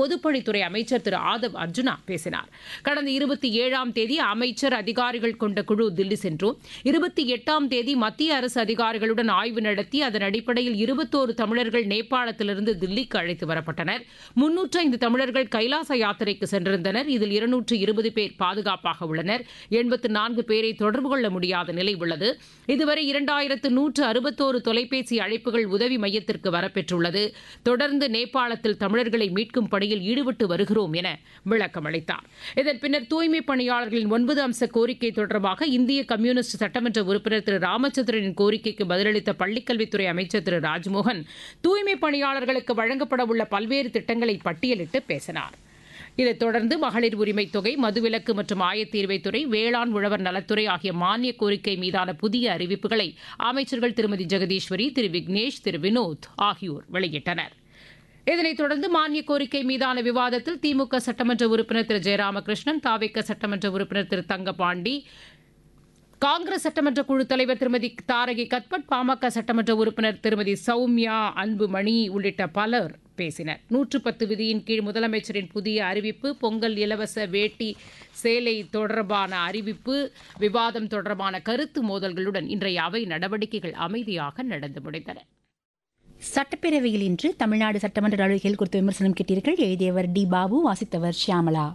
பொதுப்பணித்துறை அமைச்சர் திரு ஆதவ் அர்ஜுனா பேசினார் கடந்த இருபத்தி ஏழாம் தேதி அமைச்சர் அதிகாரிகள் கொண்ட குழு தில்லி சென்றும் இருபத்தி எட்டாம் தேதி மத்திய அரசு அதிகாரிகளுடன் ஆய்வு நடத்தி அதன் அடிப்படையில் இருபத்தோரு தமிழர்கள் நேபாளத்திலிருந்து தில்லிக்கு அழைத்து வரப்பட்டனர் முன்னூற்று ஐந்து தமிழர்கள் கைலாச யாத்திரைக்கு சென்றிருந்தனர் இதில் இருநூற்று இருபது பேர் பாதுகாப்பாக உள்ளனர் எண்பத்து நான்கு பேரை தொடர்பு கொள்ள முடியாத நிலை உள்ளது இதுவரை இரண்டாயிரத்து நூற்று அறுபத்தோரு தொலைபேசி அழைப்புகள் உதவி மையத்திற்கு வரப்பெற்றுள்ளது தொடர்ந்து நேபாளத்தில் தமிழர்களை மீட்கும் பணியில் ஈடுபட்டு வருகிறோம் என விளக்கம் அளித்தார் இதன் பின்னர் தூய்மை பணியாளர்களின் ஒன்பது அம்ச கோரிக்கை தொடர்பாக இந்திய கம்யூனிஸ்ட் சட்டமன்ற உறுப்பினர் திரு ராமச்சந்திரனின் கோரிக்கைக்கு பதிலளித்த பள்ளிக்கல்வித்துறை அமைச்சர் திரு ராஜ்மோகன் தூய்மை பணியாளர்களுக்கு வழங்கப்பட உள்ள பல்வேறு திட்டங்களை பட்டியலிட்டு பேசினார் இதைத் தொடர்ந்து மகளிர் உரிமைத் தொகை மதுவிலக்கு மற்றும் ஆயத்தீர்வைத்துறை வேளாண் உழவர் நலத்துறை ஆகிய மானிய கோரிக்கை மீதான புதிய அறிவிப்புகளை அமைச்சர்கள் திருமதி ஜெகதீஸ்வரி திரு விக்னேஷ் திரு வினோத் ஆகியோர் வெளியிட்டனர் இதனைத் தொடர்ந்து மானிய கோரிக்கை மீதான விவாதத்தில் திமுக சட்டமன்ற உறுப்பினர் திரு ஜெயராமகிருஷ்ணன் தாவேக்க சட்டமன்ற உறுப்பினர் திரு தங்கபாண்டி காங்கிரஸ் சட்டமன்ற குழு தலைவர் திருமதி தாரகி கத்பட் பாமக சட்டமன்ற உறுப்பினர் திருமதி சௌமியா அன்புமணி உள்ளிட்ட பலர் பேசினர் நூற்று பத்து விதியின் கீழ் முதலமைச்சரின் புதிய அறிவிப்பு பொங்கல் இலவச வேட்டி சேலை தொடர்பான அறிவிப்பு விவாதம் தொடர்பான கருத்து மோதல்களுடன் இன்றைய அவை நடவடிக்கைகள் அமைதியாக நடந்து முடிந்தன சட்டப்பேரவையில் இன்று தமிழ்நாடு சட்டமன்ற நடவடிக்கைகள் குறித்த விமர்சனம் கேட்டீர்கள் எழுதியவர் டி பாபு வாசித்தவர் ஷியாமலா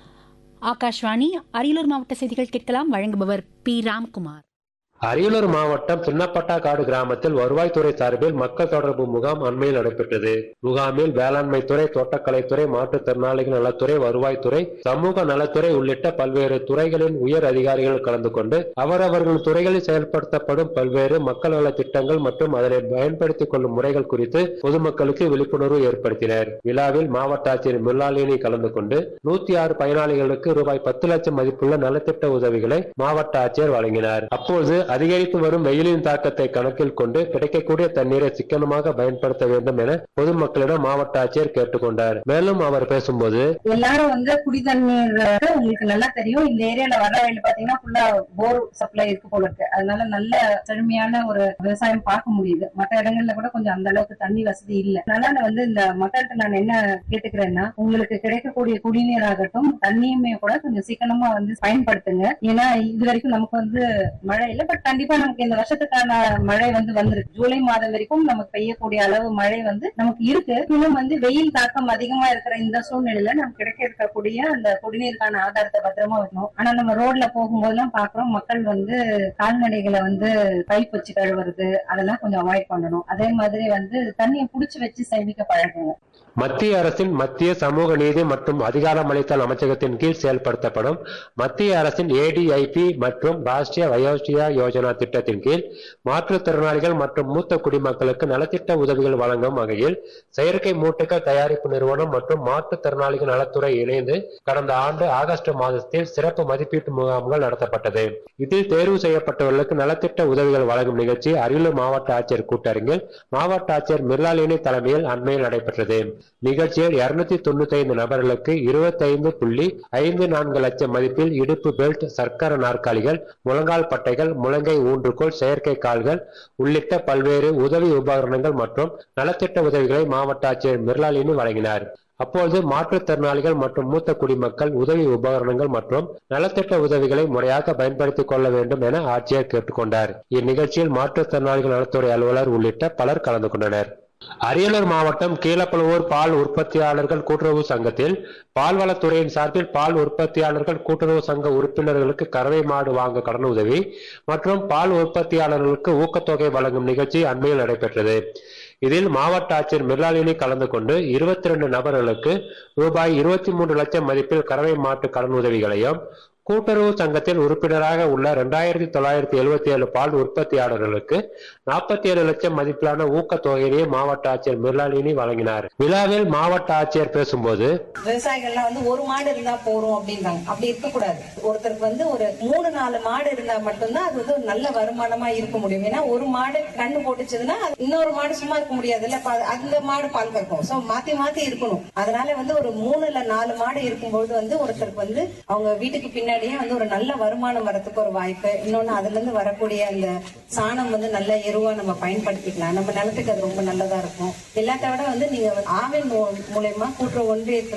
ஆகாஷ்வாணி அரியலூர் மாவட்ட செய்திகள் கேட்கலாம் வழங்குபவர் பி ராம்குமார் அரியலூர் மாவட்டம் சின்னப்பட்டாக்காடு கிராமத்தில் வருவாய்த்துறை சார்பில் மக்கள் தொடர்பு முகாம் அண்மையில் நடைபெற்றது முகாமில் வேளாண்மை துறை தோட்டக்கலைத்துறை மாற்றுத்திறனாளிகள் நலத்துறை வருவாய்த்துறை சமூக நலத்துறை உள்ளிட்ட பல்வேறு துறைகளின் உயர் அதிகாரிகள் கலந்து கொண்டு அவரவர்கள் துறைகளில் செயல்படுத்தப்படும் பல்வேறு மக்கள் நல திட்டங்கள் மற்றும் அதனை பயன்படுத்திக் கொள்ளும் முறைகள் குறித்து பொதுமக்களுக்கு விழிப்புணர்வு ஏற்படுத்தினர் விழாவில் மாவட்ட ஆட்சியர் மில்லாலினி கலந்து கொண்டு நூத்தி ஆறு பயனாளிகளுக்கு ரூபாய் பத்து லட்சம் மதிப்புள்ள நலத்திட்ட உதவிகளை மாவட்ட ஆட்சியர் வழங்கினார் அப்போது அதிகரித்து வரும் வெயிலின் தாக்கத்தை கணக்கில் கொண்டு கிடைக்கக்கூடிய தண்ணீரை சிக்கனமாக பயன்படுத்த வேண்டும் என பொதுமக்களிடம் மாவட்ட ஆட்சியர் கேட்டுக்கொண்டார் மேலும் அவர் பேசும்போது எல்லாரும் வந்து குடி தண்ணீர் வந்து உங்களுக்கு நல்லா தெரியும் இந்த ஏரியால வர வயல் பாத்தீங்கன்னா ஃபுல்லா போர் சப்ளை இருக்கு போல இருக்கு அதனால நல்ல செழுமையான ஒரு விவசாயம் பார்க்க முடியுது மற்ற இடங்கள்ல கூட கொஞ்சம் அந்த அளவுக்கு தண்ணி வசதி இல்ல அதனால நான் வந்து இந்த மக்கள்கிட்ட நான் என்ன கேட்டுக்கிறேன்னா உங்களுக்கு கிடைக்கக்கூடிய குடிநீர் ஆகட்டும் தண்ணியுமே கூட கொஞ்சம் சிக்கனமா வந்து பயன்படுத்துங்க ஏன்னா இது வரைக்கும் நமக்கு வந்து மழை இல்ல பட் கண்டிப்பா நமக்கு இந்த வருஷத்துக்கான மழை வந்து வந்திருக்கு ஜூலை மாதம் வரைக்கும் நமக்கு பெய்யக்கூடிய அளவு மழை வந்து நமக்கு இருக்கு இன்னும் வந்து வெயில் தாக்கம் அதிகமா இருக்கிற இந்த சூழ்நிலையில நமக்கு கிடைக்க இருக்கக்கூடிய அந்த குடிநீருக்கான ஆதாரத்தை பத்திரமா வைக்கணும் ஆனா நம்ம ரோட்ல போகும்போதெல்லாம் பாக்குறோம் மக்கள் வந்து கால்நடைகளை வந்து பைப் வச்சு கழுவுறது அதெல்லாம் கொஞ்சம் அவாய்ட் பண்ணணும் அதே மாதிரி வந்து தண்ணியை புடிச்சு வச்சு சேமிக்க பழகுங்க மத்திய அரசின் மத்திய சமூக நீதி மற்றும் அதிகாரமளித்தல் அமைச்சகத்தின் கீழ் செயல்படுத்தப்படும் மத்திய அரசின் ஏடிஐபி மற்றும் ராஷ்டிரிய வயோஸ்டியா யோஜனா திட்டத்தின் கீழ் மாற்றுத்திறனாளிகள் மற்றும் மூத்த குடிமக்களுக்கு நலத்திட்ட உதவிகள் வழங்கும் வகையில் செயற்கை மூட்டுகள் தயாரிப்பு நிறுவனம் மற்றும் மாற்றுத்திறனாளிகள் நலத்துறை இணைந்து கடந்த ஆண்டு ஆகஸ்ட் மாதத்தில் சிறப்பு மதிப்பீட்டு முகாம்கள் நடத்தப்பட்டது இதில் தேர்வு செய்யப்பட்டவர்களுக்கு நலத்திட்ட உதவிகள் வழங்கும் நிகழ்ச்சி அரியலூர் மாவட்ட ஆட்சியர் கூட்டரங்கில் மாவட்ட ஆட்சியர் மிர்லாலினி தலைமையில் அண்மையில் நடைபெற்றது நிகழ்ச்சியில் இருநூத்தி தொண்ணூத்தி ஐந்து நபர்களுக்கு இருபத்தி ஐந்து புள்ளி ஐந்து நான்கு லட்சம் மதிப்பில் இடுப்பு பெல்ட் சர்க்கர நாற்காலிகள் முழங்கால் பட்டைகள் முழங்கை ஊன்றுகோல் செயற்கை கால்கள் உள்ளிட்ட பல்வேறு உதவி உபகரணங்கள் மற்றும் நலத்திட்ட உதவிகளை மாவட்ட ஆட்சியர் மிர்லாலினி வழங்கினார் அப்போது மாற்றுத்திறனாளிகள் மற்றும் மூத்த குடிமக்கள் உதவி உபகரணங்கள் மற்றும் நலத்திட்ட உதவிகளை முறையாக பயன்படுத்திக் கொள்ள வேண்டும் என ஆட்சியர் கேட்டுக்கொண்டார் இந்நிகழ்ச்சியில் மாற்றுத்திறனாளிகள் நலத்துறை அலுவலர் உள்ளிட்ட பலர் கலந்து கொண்டனர் அரியலூர் மாவட்டம் கீழப்பழுவூர் பால் உற்பத்தியாளர்கள் கூட்டுறவு சங்கத்தில் பால்வளத்துறையின் சார்பில் பால் உற்பத்தியாளர்கள் கூட்டுறவு சங்க உறுப்பினர்களுக்கு கறவை மாடு வாங்க கடன் உதவி மற்றும் பால் உற்பத்தியாளர்களுக்கு ஊக்கத்தொகை வழங்கும் நிகழ்ச்சி அண்மையில் நடைபெற்றது இதில் மாவட்ட ஆட்சியர் மிர்லாலினி கலந்து கொண்டு இருபத்தி ரெண்டு நபர்களுக்கு ரூபாய் இருபத்தி மூன்று லட்சம் மதிப்பில் கறவை மாட்டு கடன் உதவிகளையும் கூட்டுறவு சங்கத்தில் உறுப்பினராக உள்ள இரண்டாயிரத்தி தொள்ளாயிரத்தி எழுபத்தி ஏழு பால் உற்பத்தியாளர்களுக்கு நாற்பத்தி ஏழு லட்சம் மதிப்பிலான ஊக்கத்தொகையினை மாவட்ட ஆட்சியர் மிர்லாலினி வழங்கினார் விழாவில் மாவட்ட ஆட்சியர் பேசும்போது விவசாயிகள்லாம் வந்து ஒரு மாடு இருந்தா போறோம் அப்படின்றாங்க அப்படி இருக்கக்கூடாது ஒருத்தருக்கு வந்து ஒரு மூணு நாலு மாடு இருந்தா மட்டும்தான் அது வந்து ஒரு நல்ல வருமானமா இருக்க முடியும் ஏன்னா ஒரு மாடு கண்ணு போட்டுச்சுன்னா அது இன்னொரு மாடு சும்மா இருக்க முடியாது இல்ல பா- அந்த மாடு பால் கறக்கும் சோ மாத்தி மாத்தி இருக்கணும் அதனால வந்து ஒரு மூணு இல்ல நாலு மாடு இருக்கும்போது வந்து ஒருத்தருக்கு வந்து அவங்க வீட்டுக்கு பின்னாடியே வந்து ஒரு நல்ல வருமானம் வரதுக்கு ஒரு வாய்ப்பு இன்னொன்னு அதுல இருந்து வரக்கூடிய அந்த சாணம் வந்து நல்ல எருவா நம்ம பயன்படுத்திக்கலாம் நம்ம நிலத்துக்கு அது ரொம்ப நல்லதா இருக்கும் எல்லாத்த விட வந்து நீங்க ஆவின் மூ- மூலயமா கூட்டுற ஒன்றியத்துல